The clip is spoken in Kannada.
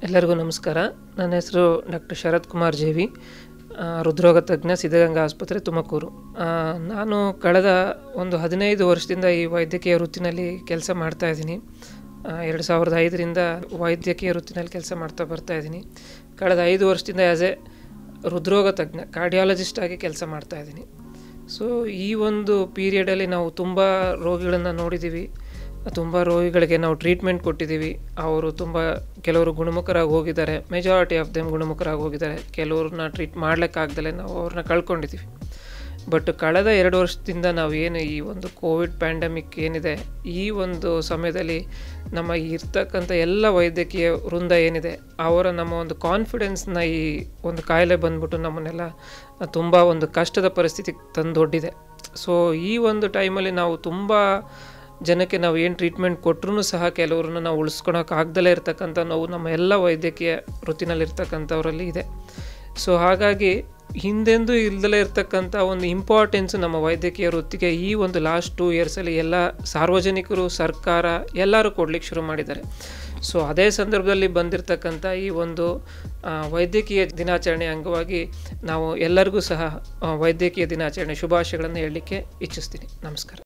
ಎಲ್ಲರಿಗೂ ನಮಸ್ಕಾರ ನನ್ನ ಹೆಸರು ಡಾಕ್ಟರ್ ಶರತ್ ಕುಮಾರ್ ಜೇವಿ ಆ, ಹೃದ್ರೋಗ ತಜ್ಞ ಸಿದ್ಧಗಂಗಾ ಆಸ್ಪತ್ರೆ ತುಮಕೂರು ಆ, ನಾನು ಕಳೆದ ಒಂದು ಹದಿನೈದು ವರ್ಷದಿಂದ ಈ ವೈದ್ಯಕೀಯ ವೃತ್ತಿನಲ್ಲಿ ಕೆಲಸ ಮಾಡ್ತಾ ಇದ್ದೀನಿ ಎರಡು ಸಾವಿರದ ಐದರಿಂದ ವೈದ್ಯಕೀಯ ವೃತ್ತಿನಲ್ಲಿ ಕೆಲಸ ಮಾಡ್ತಾ ಬರ್ತಾ ಇದ್ದೀನಿ ಕಳೆದ ಐದು ವರ್ಷದಿಂದ ಆ್ಯಸ್ ಎ ಹೃದ್ರೋಗ ತಜ್ಞ ಕಾರ್ಡಿಯಾಲಜಿಸ್ಟ್ ಆಗಿ ಕೆಲಸ ಮಾಡ್ತಾ ಇದ್ದೀನಿ ಸೊ ಈ ಒಂದು ಪೀರಿಯಡಲ್ಲಿ ನಾವು ತುಂಬ ರೋಗಿಗಳನ್ನು ನೋಡಿದ್ದೀವಿ ತುಂಬ ರೋಗಿಗಳಿಗೆ ನಾವು ಟ್ರೀಟ್ಮೆಂಟ್ ಕೊಟ್ಟಿದ್ದೀವಿ ಅವರು ತುಂಬ ಕೆಲವರು ಗುಣಮುಖರಾಗಿ ಹೋಗಿದ್ದಾರೆ ಮೆಜಾರಿಟಿ ಆಫ್ ದೆಮ್ ಗುಣಮುಖರಾಗಿ ಹೋಗಿದ್ದಾರೆ ಕೆಲವ್ರನ್ನ ಟ್ರೀಟ್ ಮಾಡ್ಲಿಕ್ಕಾಗ್ದಲೇ ನಾವು ಅವ್ರನ್ನ ಕಳ್ಕೊಂಡಿದ್ದೀವಿ ಬಟ್ ಕಳೆದ ಎರಡು ವರ್ಷದಿಂದ ನಾವು ಏನು ಈ ಒಂದು ಕೋವಿಡ್ ಪ್ಯಾಂಡಮಿಕ್ ಏನಿದೆ ಈ ಒಂದು ಸಮಯದಲ್ಲಿ ನಮ್ಮ ಇರ್ತಕ್ಕಂಥ ಎಲ್ಲ ವೈದ್ಯಕೀಯ ವೃಂದ ಏನಿದೆ ಅವರ ನಮ್ಮ ಒಂದು ಕಾನ್ಫಿಡೆನ್ಸ್ನ ಈ ಒಂದು ಕಾಯಿಲೆ ಬಂದ್ಬಿಟ್ಟು ನಮ್ಮನ್ನೆಲ್ಲ ತುಂಬ ಒಂದು ಕಷ್ಟದ ಪರಿಸ್ಥಿತಿಗೆ ತಂದೊಡ್ಡಿದೆ ಸೊ ಈ ಒಂದು ಟೈಮಲ್ಲಿ ನಾವು ತುಂಬ ಜನಕ್ಕೆ ನಾವು ಏನು ಟ್ರೀಟ್ಮೆಂಟ್ ಕೊಟ್ಟರು ಸಹ ಕೆಲವ್ರನ್ನ ನಾವು ಉಳಿಸ್ಕೊಳಕ್ಕೆ ಆಗ್ದಲೇ ಇರ್ತಕ್ಕಂಥ ನೋವು ನಮ್ಮ ಎಲ್ಲ ವೈದ್ಯಕೀಯ ವೃತ್ತಿನಲ್ಲಿರ್ತಕ್ಕಂಥವರಲ್ಲಿ ಇದೆ ಸೊ ಹಾಗಾಗಿ ಹಿಂದೆಂದೂ ಇಲ್ದಲೇ ಇರ್ತಕ್ಕಂಥ ಒಂದು ಇಂಪಾರ್ಟೆನ್ಸ್ ನಮ್ಮ ವೈದ್ಯಕೀಯ ವೃತ್ತಿಗೆ ಈ ಒಂದು ಲಾಸ್ಟ್ ಟೂ ಇಯರ್ಸಲ್ಲಿ ಎಲ್ಲ ಸಾರ್ವಜನಿಕರು ಸರ್ಕಾರ ಎಲ್ಲರೂ ಕೊಡ್ಲಿಕ್ಕೆ ಶುರು ಮಾಡಿದ್ದಾರೆ ಸೊ ಅದೇ ಸಂದರ್ಭದಲ್ಲಿ ಬಂದಿರತಕ್ಕಂಥ ಈ ಒಂದು ಆ, ವೈದ್ಯಕೀಯ ದಿನಾಚರಣೆ ಅಂಗವಾಗಿ ನಾವು ಎಲ್ಲರಿಗೂ ಸಹ ಆ, ವೈದ್ಯಕೀಯ ದಿನಾಚರಣೆ ಶುಭಾಶಯಗಳನ್ನು ಹೇಳಲಿಕ್ಕೆ ಇಚ್ಛಿಸ್ತೀನಿ ನಮಸ್ಕಾರ